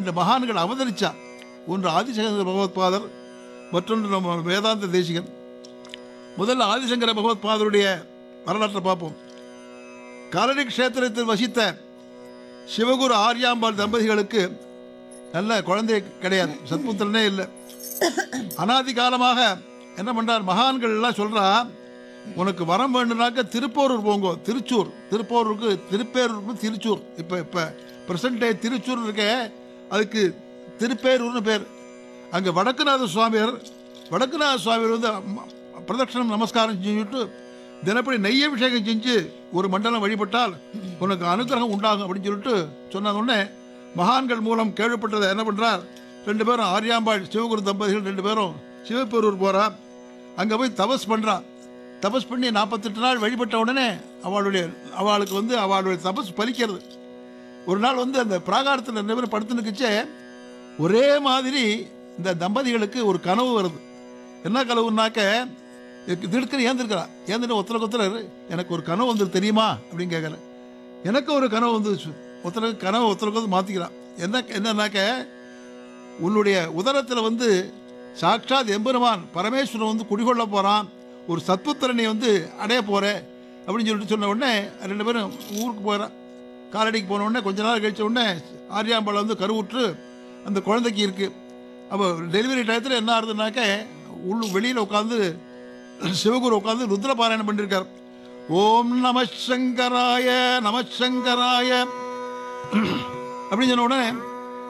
ரெண்டு மகான்கள் அவதரிச்சா ஒன்று ஆதிசங்கர பகவத்பாதர் மற்றொன்று நம்ம வேதாந்த தேசிகன் முதல்ல ஆதிசங்கர பகவத்பாதருடைய வரலாற்றை பார்ப்போம் காலடி க்ஷேத்திரத்தில் வசித்த சிவகுரு ஆர்யாம்பாள் தம்பதிகளுக்கு நல்ல குழந்தை கிடையாது சத்புத்திரனே இல்லை அனாதி காலமாக என்ன பண்றார் மகான்கள் எல்லாம் சொல்றா உனக்கு வரம் வேண்டுனாக்க திருப்போரூர் போங்கோ திருச்சூர் திருப்போரூருக்கு திருப்பேரூருக்கு திருச்சூர் இப்போ இப்போ பிரசன்ட் டே திருச்சூர் இருக்கே அதுக்கு திருப்பேரூர்னு பேர் அங்கே வடக்குநாத சுவாமியார் வடக்குநாத சுவாமியார் வந்து ம- பிரதட்சணம் நமஸ்காரம் செஞ்சுட்டு தினப்படி நெய்யபிஷேகம் செஞ்சு ஒரு மண்டலம் வழிபட்டால் உனக்கு அனுகிரகம் உண்டாகும் அப்படின்னு சொல்லிட்டு சொன்ன உடனே மகான்கள் மூலம் கேள்விப்பட்டதை என்ன பண்றார் ரெண்டு பேரும் ஆரியாம்பாள் சிவகுரு தம்பதிகள் ரெண்டு பேரும் சிவபெரூர் போறா அங்கே போய் தபஸ் பண்றான் தபஸ் பண்ணி நாற்பத்தெட்டு நாள் வழிபட்ட உடனே அவளுடைய அவளுக்கு வந்து அவளுடைய தபஸ் பலிக்கிறது ஒரு நாள் வந்து அந்த பிராகாரத்தில் ரெண்டு பேரும் படுத்து நிற்கச்சே ஒரே மாதிரி இந்த தம்பதிகளுக்கு ஒரு கனவு வருது என்ன கனவுனாக்க திடுக்கிற ஏந்திருக்கிறா ஏந்திட்டு ஒருத்தருக்கு ஒருத்தர் எனக்கு ஒரு கனவு வந்து தெரியுமா அப்படின்னு கேட்குறேன் எனக்கு ஒரு கனவு வந்துச்சு ஒருத்தருக்கு கனவு ஒருத்தருக்கு வந்து மாற்றிக்கிறான் என்ன என்னன்னாக்க உன்னுடைய உதரத்தில் வந்து சாட்சாத் எம்பெருமான் பரமேஸ்வரன் வந்து குடிகொள்ள போகிறான் ஒரு சத்புத்திரனை வந்து அடைய போற அப்படின்னு சொல்லிட்டு சொன்ன உடனே ரெண்டு பேரும் ஊருக்கு போகிறான் காலடிக்கு போன உடனே கொஞ்ச நாள் கழிச்ச உடனே ஆரியாம்பாளை வந்து கருவுற்று அந்த குழந்தைக்கு இருக்குது அப்போ டெலிவரி டயத்தில் என்ன ஆகுதுனாக்க உள்ள வெளியில் உட்காந்து சிவகுரு உட்காந்து ருத்ரபாராயணம் பண்ணியிருக்கார் ஓம் நம சங்கராய நம சங்கராய அப்படின்னு சொன்ன உடனே